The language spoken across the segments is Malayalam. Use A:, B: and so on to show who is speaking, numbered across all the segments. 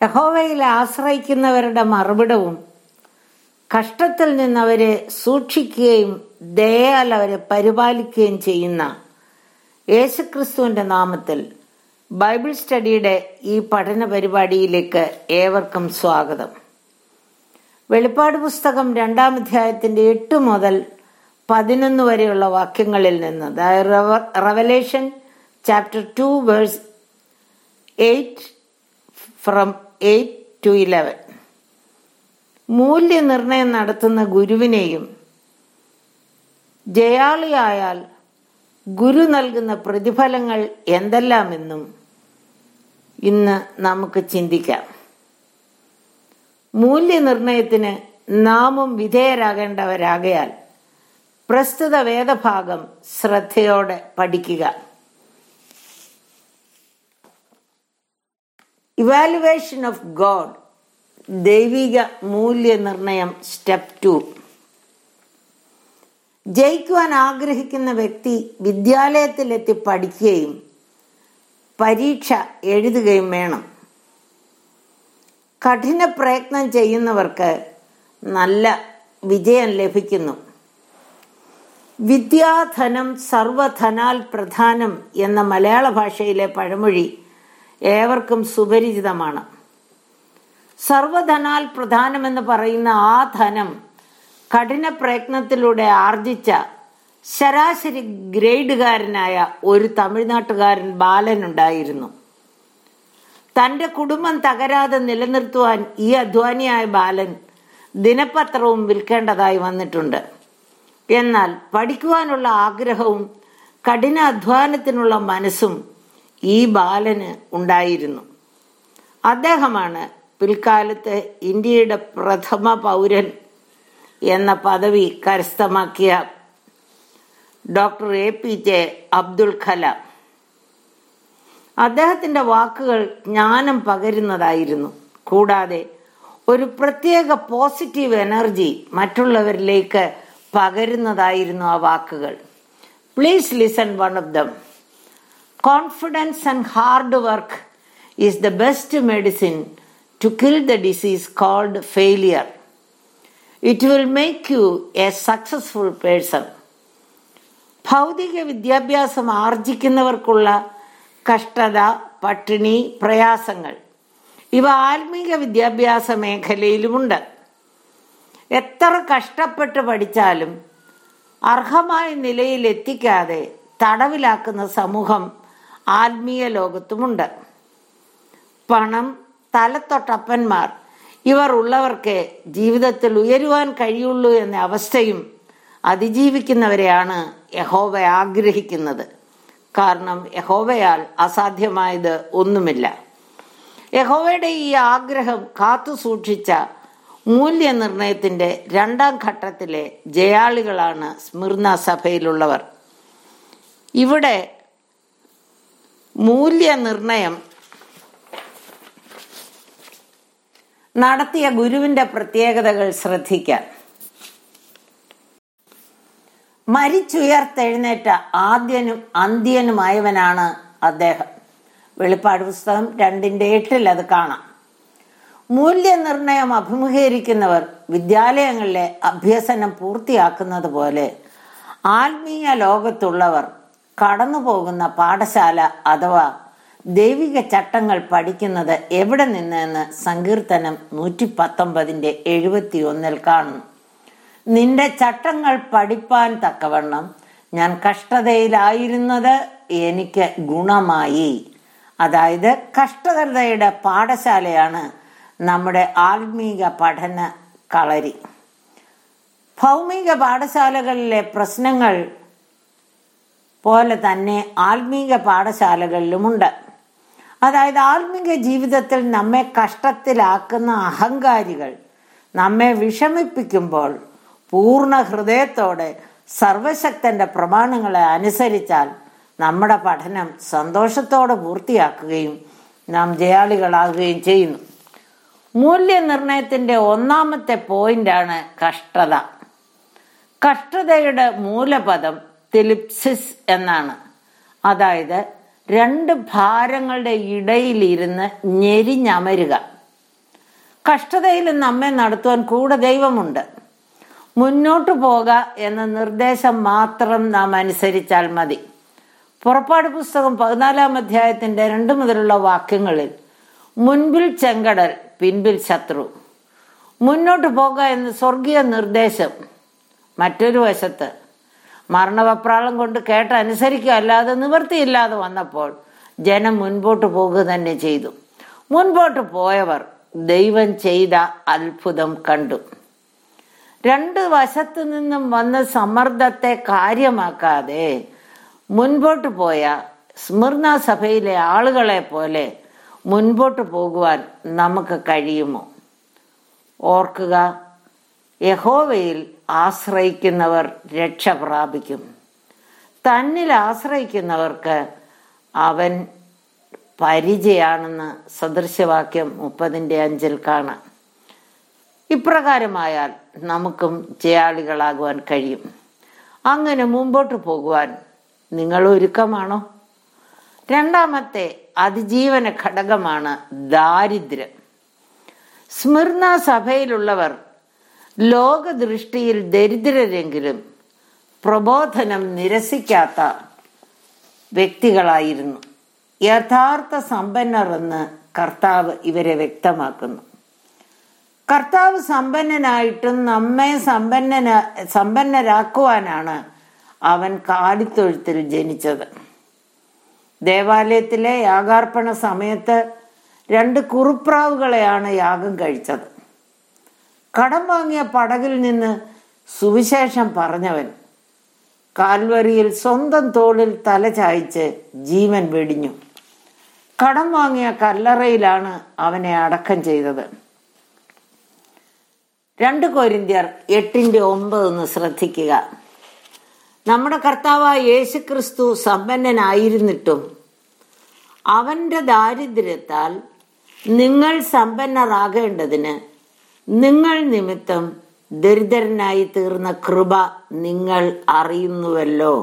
A: യഹോവയിൽ ആശ്രയിക്കുന്നവരുടെ മറുപിടവും കഷ്ടത്തിൽ നിന്ന് അവരെ സൂക്ഷിക്കുകയും ദയാൽ അവരെ പരിപാലിക്കുകയും ചെയ്യുന്ന യേശുക്രിസ്തുവിന്റെ നാമത്തിൽ ബൈബിൾ സ്റ്റഡിയുടെ ഈ പഠന പരിപാടിയിലേക്ക് ഏവർക്കും സ്വാഗതം വെളിപ്പാട് പുസ്തകം രണ്ടാം അധ്യായത്തിന്റെ എട്ട് മുതൽ പതിനൊന്ന് വരെയുള്ള വാക്യങ്ങളിൽ നിന്ന് revelation chapter two verse eight from eight to eleven മൂല്യനിർണയം നടത്തുന്ന ഗുരുവിനെയും ജയാളിയായാൽ ഗുരു നൽകുന്ന പ്രതിഫലങ്ങൾ എന്തെല്ലാമെന്നും ഇന്ന് നമുക്ക് ചിന്തിക്കാം മൂല്യനിർണയത്തിന് നാമും വിധേയരാകേണ്ടവരാകയാൽ പ്രസ്തുത വേദഭാഗം ശ്രദ്ധയോടെ പഠിക്കുക ഇവാലുവേഷൻ ഓഫ് ഗോഡ് ദൈവിക മൂല്യനിർണയം സ്റ്റെപ്പ് ടു ജയിക്കുവാൻ ആഗ്രഹിക്കുന്ന വ്യക്തി വിദ്യാലയത്തിലെത്തി പഠിക്കുകയും പരീക്ഷ എഴുതുകയും വേണം കഠിന പ്രയത്നം ചെയ്യുന്നവർക്ക് നല്ല വിജയം ലഭിക്കുന്നു വിദ്യാധനം സർവധനാൽ പ്രധാനം എന്ന മലയാള ഭാഷയിലെ പഴമൊഴി ഏവർക്കും സുപരിചിതമാണ് സർവധനാൽ പ്രധാനമെന്ന് പറയുന്ന ആ ധനം കഠിന പ്രയത്നത്തിലൂടെ ആർജിച്ച ശരാശരി ഗ്രേഡുകാരനായ ഒരു തമിഴ്നാട്ടുകാരൻ ബാലനുണ്ടായിരുന്നു തന്റെ കുടുംബം തകരാതെ നിലനിർത്തുവാൻ ഈ അധ്വാനിയായ ബാലൻ ദിനപത്രവും വിൽക്കേണ്ടതായി വന്നിട്ടുണ്ട് എന്നാൽ പഠിക്കുവാനുള്ള ആഗ്രഹവും കഠിന അധ്വാനത്തിനുള്ള മനസ്സും ഈ ബാലന് ഉണ്ടായിരുന്നു അദ്ദേഹമാണ് പിൽക്കാലത്ത് ഇന്ത്യയുടെ പ്രഥമ പൗരൻ എന്ന പദവി കരസ്ഥമാക്കിയ doctor A P J Abdul Kalam അദ്ദേഹത്തിന്റെ വാക്കുകൾ ജ്ഞാനം പകരുന്നതായിരുന്നു കൂടാതെ ഒരു പ്രത്യേക പോസിറ്റീവ് എനർജി മറ്റുള്ളവരിലേക്ക് പകരുന്നതായിരുന്നു ആ വാക്കുകൾ please listen one of them confidence and hard work is the best medicine to kill the disease called failure it will make you a successful person ഭൗതിക വിദ്യാഭ്യാസം ആർജിക്കുന്നവർക്കുള്ള കഷ്ടത പട്ടിണി പ്രയാസങ്ങൾ ഇവ ആത്മീക വിദ്യാഭ്യാസ മേഖലയിലുമുണ്ട് എത്ര കഷ്ടപ്പെട്ട് പഠിച്ചാലും അർഹമായ നിലയിൽ എത്തിക്കാതെ തടവിലാക്കുന്ന സമൂഹം ആത്മീയ ലോകത്തുമുണ്ട് പണം തലത്തൊട്ടപ്പന്മാർ ഇവർ ഉള്ളവർക്ക് ജീവിതത്തിൽ ഉയരുവാൻ കഴിയുള്ളൂ എന്ന അവസ്ഥയും അതിജീവിക്കുന്നവരെയാണ് യഹോവ ആഗ്രഹിക്കുന്നത് കാരണം യഹോവയാൽ അസാധ്യമായത് ഒന്നുമില്ല യഹോവയുടെ ഈ ആഗ്രഹം കാത്തു സൂക്ഷിച്ച മൂല്യനിർണയത്തിന്റെ രണ്ടാം ഘട്ടത്തിലെ ജയാളികളാണ് സ്മിർന സഭയിലുള്ളവർ ഇവിടെ മൂല്യനിർണയം നടത്തിയ ഗുരുവിന്റെ പ്രത്യേകതകൾ ശ്രദ്ധിക്കാം മരിച്ചുയർത്തെഴുന്നേറ്റ ആദ്യനും അന്ത്യനുമായവനാണ് അദ്ദേഹം വെളിപ്പാട് പുസ്തകം രണ്ടിന്റെ എട്ടിൽ അത് കാണാം മൂല്യനിർണയം അഭിമുഖീകരിക്കുന്നവർ വിദ്യാലയങ്ങളിലെ അഭ്യസനം പൂർത്തിയാക്കുന്നത് പോലെ ആത്മീയ ലോകത്തുള്ളവർ കടന്നു പോകുന്ന പാഠശാല അഥവാ ദൈവിക ചട്ടങ്ങൾ പഠിക്കുന്നത് എവിടെ നിന്നെന്ന് സങ്കീർത്തനം നൂറ്റി പത്തൊമ്പതിന്റെ എഴുപത്തി ഒന്നിൽ കാണുന്നു നിന്റെ ചട്ടങ്ങൾ പഠിപ്പാൻ തക്കവണ്ണം ഞാൻ കഷ്ടതയിലായിരുന്നത് എനിക്ക് ഗുണമായി അതായത് കഷ്ടതയുടെ പാഠശാലയാണ് നമ്മുടെ ആത്മീക പഠന കളരി ഭൗമിക പാഠശാലകളിലെ പ്രശ്നങ്ങൾ പോലെ തന്നെ ആത്മീക പാഠശാലകളിലുമുണ്ട് അതായത് ആത്മീക ജീവിതത്തിൽ നമ്മെ കഷ്ടത്തിലാക്കുന്ന അഹങ്കാരികൾ നമ്മെ വിഷമിപ്പിക്കുമ്പോൾ പൂർണ്ണ ഹൃദയത്തോടെ സർവശക്തന്റെ പ്രമാണങ്ങളെ അനുസരിച്ചാൽ നമ്മുടെ പഠനം സന്തോഷത്തോടെ പൂർത്തിയാക്കുകയും നാം ജയാളികളാകുകയും ചെയ്യുന്നു മൂല്യനിർണയത്തിന്റെ ഒന്നാമത്തെ പോയിന്റാണ് കഷ്ടത കഷ്ടതയുടെ മൂലപദം തെലിപ്സിസ് എന്നാണ് അതായത് രണ്ട് ഭാരങ്ങളുടെ ഇടയിലിരുന്ന് ഞെരിഞ്ഞമരുക കഷ്ടതയിൽ നമ്മെ നടത്തുവാൻ കൂടെ ദൈവമുണ്ട് മുന്നോട്ട് പോക എന്ന നിർദ്ദേശം മാത്രം നാം അനുസരിച്ചാൽ മതി പുറപ്പാട് പുസ്തകം പതിനാലാം അധ്യായത്തിന്റെ രണ്ട് മുതലുള്ള വാക്യങ്ങളിൽ മുൻപിൽ ചെങ്കടൽ പിൻപിൽ ശത്രു മുന്നോട്ട് പോക എന്ന സ്വർഗീയ നിർദ്ദേശം മറ്റൊരു വശത്ത് മരണവപ്രാളം കൊണ്ട് കേട്ട് അനുസരിക്കുക അല്ലാതെ നിവൃത്തിയില്ലാതെ വന്നപ്പോൾ ജനം മുൻപോട്ട് പോകുക തന്നെ ചെയ്തു മുൻപോട്ട് പോയവർ ദൈവം ചെയ്ത അത്ഭുതം കണ്ടു രണ്ട് വശത്തു നിന്നും വന്ന സമ്മർദ്ദത്തെ കാര്യമാക്കാതെ മുൻപോട്ട് പോയ സ്മിർണ സഭയിലെ ആളുകളെ പോലെ മുൻപോട്ട് പോകുവാൻ നമുക്ക് കഴിയുമോ ഓർക്കുക യഹോവയിൽ ആശ്രയിക്കുന്നവർ രക്ഷ പ്രാപിക്കും തന്നിൽ ആശ്രയിക്കുന്നവർക്ക് അവൻ പരിചയാണെന്ന് സദൃശവാക്യം മുപ്പതിൻ്റെ അഞ്ചിൽ കാണാം ഇപ്രകാരമായാൽ നമുക്കും ജയാളികളാകുവാൻ കഴിയും അങ്ങനെ മുമ്പോട്ട് പോകുവാൻ നിങ്ങൾ ഒരുക്കമാണോ രണ്ടാമത്തെ അതിജീവന ഘടകമാണ് ദാരിദ്ര്യം സ്മിർണ സഭയിലുള്ളവർ ലോകദൃഷ്ടിയിൽ ദരിദ്രരെങ്കിലും പ്രബോധനം നിരസിക്കാത്ത വ്യക്തികളായിരുന്നു യഥാർത്ഥ സമ്പന്നർ എന്ന് കർത്താവ് ഇവരെ വ്യക്തമാക്കുന്നു കർത്താവ് സമ്പന്നനായിട്ടും നമ്മെ സമ്പന്നന സമ്പന്നരാക്കുവാനാണ് അവൻ കാലിത്തൊഴുത്തിൽ ജനിച്ചത് ദേവാലയത്തിലെ യാഗാർപ്പണ സമയത്ത് രണ്ട് കുറുപ്രാവുകളെയാണ് യാഗം കഴിച്ചത് കടം വാങ്ങിയ പടകിൽ നിന്ന് സുവിശേഷം പറഞ്ഞവൻ കാൽവറിയിൽ സ്വന്തം തോളിൽ തല ചായ്ച്ച് ജീവൻ വെടിഞ്ഞു കടം വാങ്ങിയ കല്ലറയിലാണ് അവനെ അടക്കം ചെയ്തത് രണ്ട് കോരിന്ത്യർ എട്ടിന്റെ ഒമ്പത് ഒന്ന് ശ്രദ്ധിക്കുക നമ്മുടെ കർത്താവായ യേശു ക്രിസ്തു സമ്പന്നനായിരുന്നിട്ടും അവന്റെ ദാരിദ്ര്യത്താൽ നിങ്ങൾ സമ്പന്നരാകേണ്ടതിന് നിങ്ങൾ നിമിത്തം ദരിദ്രനായി തീർന്ന കൃപ നിങ്ങൾ അറിയുന്നുവല്ലോ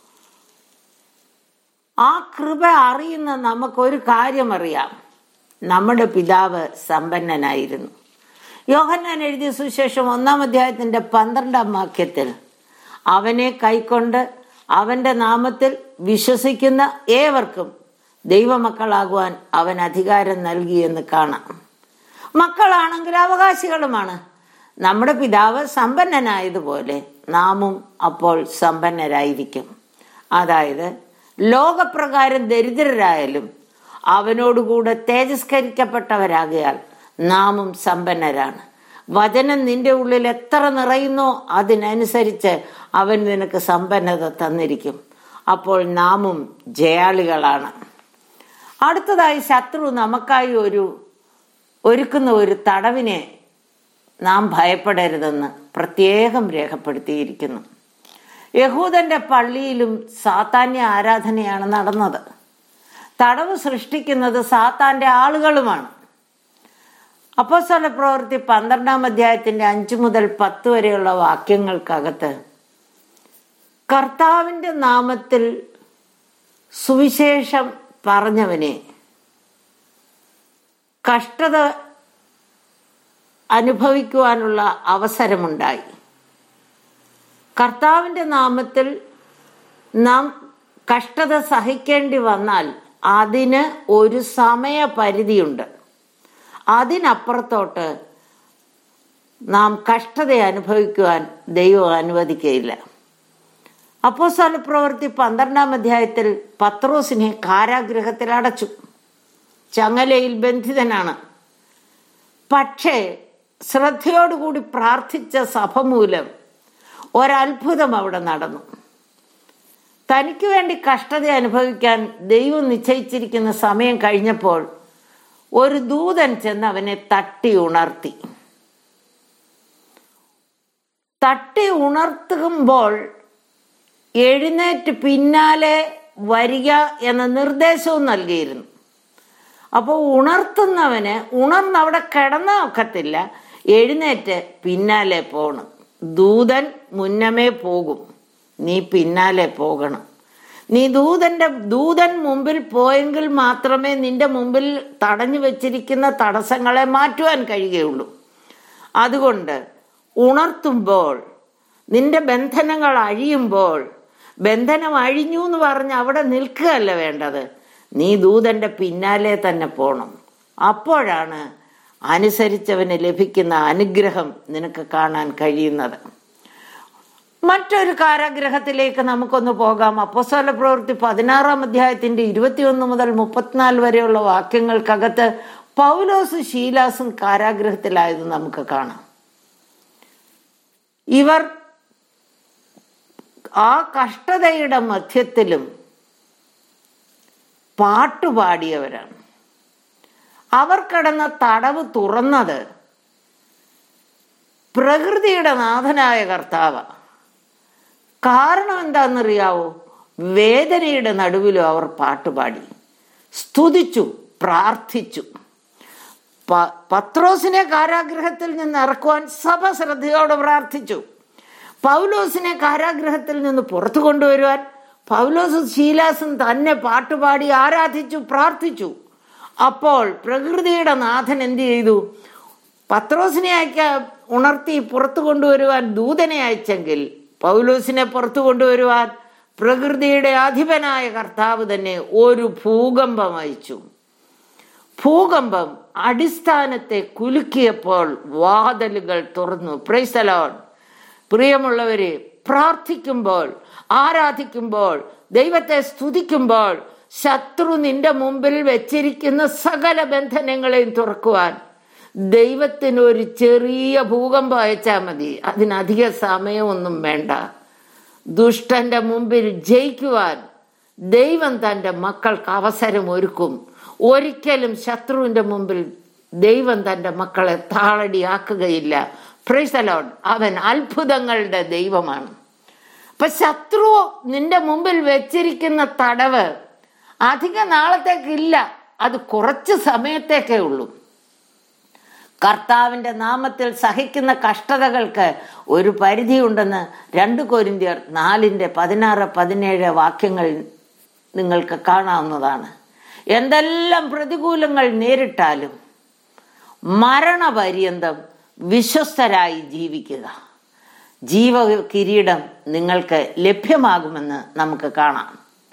A: ആ കൃപ അറിയുന്ന നമുക്കൊരു കാര്യം അറിയാം നമ്മുടെ പിതാവ് സമ്പന്നനായിരുന്നു യോഹന്നാൻ എഴുതിയ സുശേഷം ഒന്നാം അധ്യായത്തിന്റെ പന്ത്രണ്ടാം വാക്യത്തിൽ അവനെ കൈക്കൊണ്ട് അവന്റെ നാമത്തിൽ വിശ്വസിക്കുന്ന ഏവർക്കും ദൈവമക്കളാകുവാൻ അവൻ അധികാരം നൽകിയെന്ന് കാണാം മക്കളാണെങ്കിൽ അവകാശികളുമാണ് നമ്മുടെ പിതാവ് സമ്പന്നനായതുപോലെ നാമും അപ്പോൾ സമ്പന്നരായിരിക്കും അതായത് ലോകപ്രകാരം ദരിദ്രരായാലും അവനോടുകൂടെ തേജസ്കരിക്കപ്പെട്ടവരാകിയാൽ നാമും സമ്പന്നരാണ് വചനം നിന്റെ ഉള്ളിൽ എത്ര നിറയുന്നോ അതിനനുസരിച്ച് അവൻ നിനക്ക് സമ്പന്നത തന്നിരിക്കും അപ്പോൾ നാമും ജയാളികളാണ് അടുത്തതായി ശത്രു നമുക്കായി ഒരു ഒരുക്കുന്ന ഒരു തടവിനെ നാം ഭയപ്പെടരുതെന്ന് പ്രത്യേകം രേഖപ്പെടുത്തിയിരിക്കുന്നു യഹൂദന്റെ പള്ളിയിലും സാത്താന്യ ആരാധനയാണ് നടന്നത് തടവ് സൃഷ്ടിക്കുന്നത് സാത്താന്റെ ആളുകളുമാണ് അപ്പോസ്തല പ്രവൃത്തി പന്ത്രണ്ടാം അധ്യായത്തിന്റെ അഞ്ചു മുതൽ പത്ത് വരെയുള്ള വാക്യങ്ങൾക്കകത്ത് കർത്താവിന്റെ നാമത്തിൽ സുവിശേഷം പറഞ്ഞവനെ കഷ്ടത അനുഭവിക്കുവാനുള്ള അവസരമുണ്ടായി കർത്താവിന്റെ നാമത്തിൽ നാം കഷ്ടത സഹിക്കേണ്ടി വന്നാൽ അതിന് ഒരു സമയപരിധിയുണ്ട് അതിനപ്പുറത്തോട്ട് നാം കഷ്ടത അനുഭവിക്കുവാൻ ദൈവം അനുവദിക്കുകയില്ല അപ്പോസ്തല പ്രവൃത്തി പന്ത്രണ്ടാം അധ്യായത്തിൽ പത്രോസിനെ കാരാഗ്രഹത്തിൽ അടച്ചു ചങ്ങലയിൽ ബന്ധിതനാണ് പക്ഷേ ശ്രദ്ധയോടുകൂടി പ്രാർത്ഥിച്ച സഭ മൂലം ഒരത്ഭുതം അവിടെ നടന്നു തനിക്ക് വേണ്ടി കഷ്ടത അനുഭവിക്കാൻ ദൈവം നിശ്ചയിച്ചിരിക്കുന്ന സമയം കഴിഞ്ഞപ്പോൾ ഒരു ദൂതൻ ചെന്ന് അവനെ തട്ടി ഉണർത്തി തട്ടി ഉണർത്തുമ്പോൾ എഴുന്നേറ്റ് പിന്നാലെ വരിക എന്ന നിർദ്ദേശവും നൽകിയിരുന്നു അപ്പോൾ ഉണർത്തുന്നവന് ഉണർന്ന് അവിടെ കിടന്ന ഒക്കത്തില്ല എഴുന്നേറ്റ് പിന്നാലെ പോകണം ദൂതൻ മുന്നമേ പോകും നീ പിന്നാലെ പോകണം നീ ദൂതന്റെ ദൂതൻ മുമ്പിൽ പോയെങ്കിൽ മാത്രമേ നിന്റെ മുമ്പിൽ തടഞ്ഞു വെച്ചിരിക്കുന്ന തടസ്സങ്ങളെ മാറ്റുവാൻ കഴിയുകയുള്ളൂ അതുകൊണ്ട് ഉണർത്തുമ്പോൾ നിന്റെ ബന്ധനങ്ങൾ അഴിയുമ്പോൾ ബന്ധനം അഴിഞ്ഞു എന്ന് പറഞ്ഞ് അവിടെ നിൽക്കുകയല്ല വേണ്ടത് നീ ദൂതന്റെ പിന്നാലെ തന്നെ പോണം അപ്പോഴാണ് അനുസരിച്ചവന് ലഭിക്കുന്ന അനുഗ്രഹം നിനക്ക് കാണാൻ കഴിയുന്നത് മറ്റൊരു കാരാഗ്രഹത്തിലേക്ക് നമുക്കൊന്ന് പോകാം അപ്പോസ്തല പ്രവൃത്തി പതിനാറാം അധ്യായത്തിന്റെ ഇരുപത്തിയൊന്ന് മുതൽ മുപ്പത്തിനാല് വരെയുള്ള വാക്യങ്ങൾക്കകത്ത് പൗലോസ് ശീലാസും കാരാഗ്രഹത്തിലായത് നമുക്ക് കാണാം ഇവർ ആ കഷ്ടതയുടെ മധ്യത്തിലും പാട്ടുപാടിയവരാണ് അവർ കിടന്ന തടവ് തുറന്നത് പ്രകൃതിയുടെ നാഥനായ കർത്താവ കാരണം എന്താണെന്നറിയാവോ വേദനയുടെ നടുവിലും അവർ പാട്ടുപാടി സ്തുതിച്ചു പ്രാർത്ഥിച്ചു പ- പത്രോസിനെ കാരാഗ്രഹത്തിൽ നിന്ന് ഇറക്കുവാൻ സഭ ശ്രദ്ധയോടെ പ്രാർത്ഥിച്ചു പൗലോസിനെ കാരാഗ്രഹത്തിൽ നിന്ന് പുറത്തു കൊണ്ടുവരുവാൻ പൗലോസും ശീലാസും തന്നെ പാട്ടുപാടി ആരാധിച്ചു പ്രാർത്ഥിച്ചു അപ്പോൾ പ്രകൃതിയുടെ നാഥൻ എന്ത് ചെയ്തു പത്രോസിനെ അയക്ക ഉണർത്തി പുറത്തു കൊണ്ടുവരുവാൻ ദൂതനെ അയച്ചെങ്കിൽ പൗലോസിനെ പുറത്തു കൊണ്ടുവരുവാൻ പ്രകൃതിയുടെ അധിപനായ കർത്താവ് തന്നെ ഒരു ഭൂകമ്പം അയച്ചു ഭൂകമ്പം അടിസ്ഥാനത്തെ കുലുക്കിയപ്പോൾ വാതിലുകൾ തുറന്നു പ്രൈസലോൺ പ്രിയമുള്ളവരെ പ്രാർത്ഥിക്കുമ്പോൾ ആരാധിക്കുമ്പോൾ ദൈവത്തെ സ്തുതിക്കുമ്പോൾ ശത്രു നിന്റെ മുമ്പിൽ വെച്ചിരിക്കുന്ന സകല ബന്ധനങ്ങളെയും തുറക്കുവാൻ ദൈവത്തിന് ഒരു ചെറിയ ഭൂകമ്പം അയച്ചാൽ മതി അതിനധിക സമയമൊന്നും വേണ്ട ദുഷ്ടന്റെ മുമ്പിൽ ജയിക്കുവാൻ ദൈവം തന്റെ മക്കൾക്ക് അവസരം ഒരുക്കും ഒരിക്കലും ശത്രുവിന്റെ മുമ്പിൽ ദൈവം തന്റെ മക്കളെ താളടിയാക്കുകയില്ല ഫ്രീസലോൺ അവൻ അത്ഭുതങ്ങളുടെ ദൈവമാണ് അപ്പൊ ശത്രു നിന്റെ മുമ്പിൽ വെച്ചിരിക്കുന്ന തടവ് അധിക നാളത്തേക്കില്ല അത് കുറച്ച് സമയത്തേക്കേ ഉള്ളൂ കർത്താവിന്റെ നാമത്തിൽ സഹിക്കുന്ന കഷ്ടതകൾക്ക് ഒരു പരിധിയുണ്ടെന്ന് രണ്ട് കോരിന്ത്യർ നാലിന്റെ പതിനാറ് പതിനേഴ് വാക്യങ്ങൾ നിങ്ങൾക്ക് കാണാവുന്നതാണ് എന്തെല്ലാം പ്രതികൂലങ്ങൾ നേരിട്ടാലും മരണപര്യന്തം വിശ്വസ്തരായി ജീവിക്കുക ജീവ കിരീടം നിങ്ങൾക്ക് ലഭ്യമാകുമെന്ന് നമുക്ക് കാണാം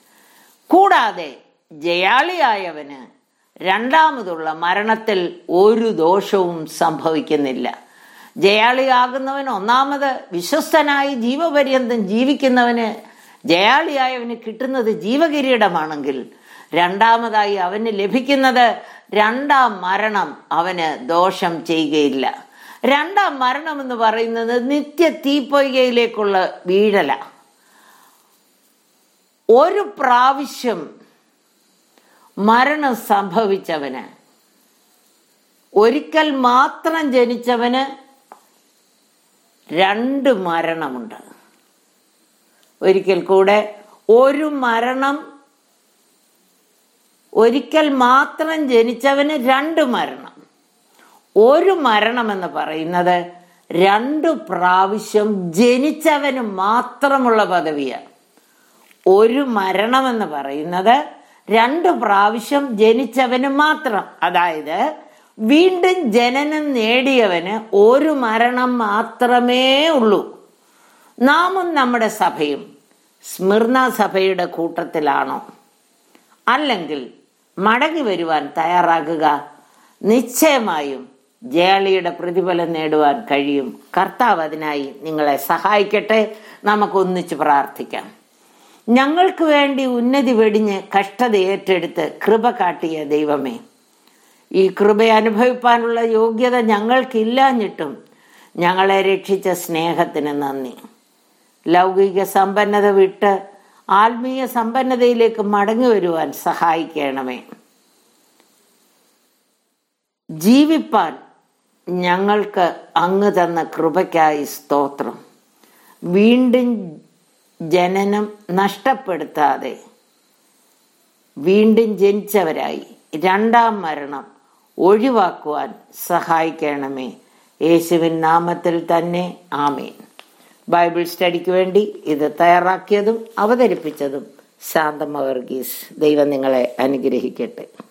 A: കൂടാതെ ജയാളിയായവന് രണ്ടാമതുള്ള മരണത്തിൽ ഒരു ദോഷവും സംഭവിക്കുന്നില്ല ജയാളിയാകുന്നവൻ ഒന്നാമത് വിശ്വസ്തനായി ജീവപര്യന്തം ജീവിക്കുന്നവന് ജയാളിയായവന് കിട്ടുന്നത് ജീവകിരീടമാണെങ്കിൽ രണ്ടാമതായി അവന് ലഭിക്കുന്നത് രണ്ടാം മരണം അവന് ദോഷം ചെയ്യുകയില്ല രണ്ടാം മരണം എന്ന് പറയുന്നത് നിത്യ തീപ്പൊയ്കയിലേക്കുള്ള വീഴല ഒരു പ്രാവശ്യം മരണം സംഭവിച്ചവന് ഒരിക്കൽ മാത്രം ജനിച്ചവന് രണ്ട് മരണമുണ്ട് ഒരിക്കൽ കൂടെ ഒരു മരണം ഒരിക്കൽ മാത്രം ജനിച്ചവന് രണ്ട് മരണം ഒരു മരണം എന്ന് പറയുന്നത് രണ്ടു പ്രാവശ്യം ജനിച്ചവന് മാത്രമുള്ള പദവിയാണ് ഒരു മരണം എന്ന് പറയുന്നത് രണ്ട് പ്രാവശ്യം ജനിച്ചവന് മാത്രം അതായത് വീണ്ടും ജനനം നേടിയവന് ഒരു മരണം മാത്രമേ ഉള്ളൂ നാമും നമ്മുടെ സഭയും സ്മിർണ സഭയുടെ കൂട്ടത്തിലാണോ അല്ലെങ്കിൽ മടങ്ങി വരുവാൻ തയ്യാറാകുക നിശ്ചയമായും ജയാളിയുടെ പ്രതിഫലം നേടുവാൻ കഴിയും കർത്താവ് അതിനായി നിങ്ങളെ സഹായിക്കട്ടെ നമുക്ക് ഒന്നിച്ച് പ്രാർത്ഥിക്കാം ഞങ്ങൾക്ക് വേണ്ടി ഉന്നതി വെടിഞ്ഞ് കഷ്ടത ഏറ്റെടുത്ത് കൃപ കാട്ടിയ ദൈവമേ ഈ കൃപ അനുഭവിപ്പാനുള്ള യോഗ്യത ഞങ്ങൾക്കില്ലാഞ്ഞിട്ടും ഞങ്ങളെ രക്ഷിച്ച സ്നേഹത്തിന് നന്ദി ലൗകിക സമ്പന്നത വിട്ട് ആത്മീയ സമ്പന്നതയിലേക്ക് മടങ്ങി വരുവാൻ സഹായിക്കണമേ ജീവിപ്പാൻ ഞങ്ങൾക്ക് അങ്ങ് തന്ന കൃപയ്ക്കായി സ്തോത്രം വീണ്ടും ജനനം നഷ്ടപ്പെടുത്താതെ വീണ്ടും ജനിച്ചവരായി രണ്ടാം മരണം ഒഴിവാക്കുവാൻ സഹായിക്കണമേ യേശുവിൻ നാമത്തിൽ തന്നെ ആമേൻ ബൈബിൾ സ്റ്റഡിക്ക് വേണ്ടി ഇത് തയ്യാറാക്കിയതും അവതരിപ്പിച്ചതും ശാന്തമ്മ വർഗീസ് ദൈവം നിങ്ങളെ അനുഗ്രഹിക്കട്ടെ